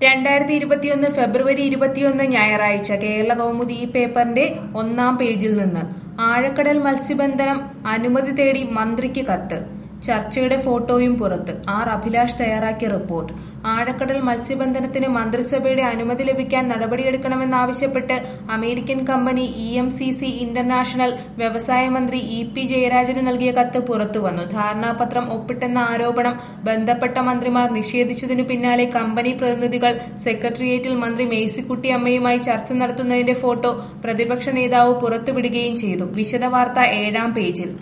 രണ്ടായിരത്തി ഇരുപത്തിയൊന്ന് ഫെബ്രുവരി ഇരുപത്തിയൊന്ന് ഞായറാഴ്ച കേരള കൗമുദി ഈ പേപ്പറിന്റെ ഒന്നാം പേജിൽ നിന്ന് ആഴക്കടൽ മത്സ്യബന്ധനം അനുമതി തേടി മന്ത്രിക്ക് കത്ത് ചർച്ചയുടെ ഫോട്ടോയും പുറത്ത് ആർ അഭിലാഷ് തയ്യാറാക്കിയ റിപ്പോർട്ട് ആഴക്കടൽ മത്സ്യബന്ധനത്തിന് മന്ത്രിസഭയുടെ അനുമതി ലഭിക്കാൻ നടപടിയെടുക്കണമെന്നാവശ്യപ്പെട്ട് American company E M C C International വ്യവസായ മന്ത്രി ഇ പി ജയരാജന് നൽകിയ കത്ത് പുറത്തുവന്നു ധാരണാപത്രം ഒപ്പിട്ടെന്ന ആരോപണം ബന്ധപ്പെട്ട മന്ത്രിമാർ നിഷേധിച്ചതിനു പിന്നാലെ കമ്പനി പ്രതിനിധികൾ സെക്രട്ടേറിയറ്റിൽ മന്ത്രി മേഴ്സിക്കുട്ടി അമ്മയുമായി ചർച്ച നടത്തുന്നതിന്റെ ഫോട്ടോ പ്രതിപക്ഷ നേതാവ് പുറത്തുവിടുകയും ചെയ്തു വിശദവാർത്ത ഏഴാം പേജിൽ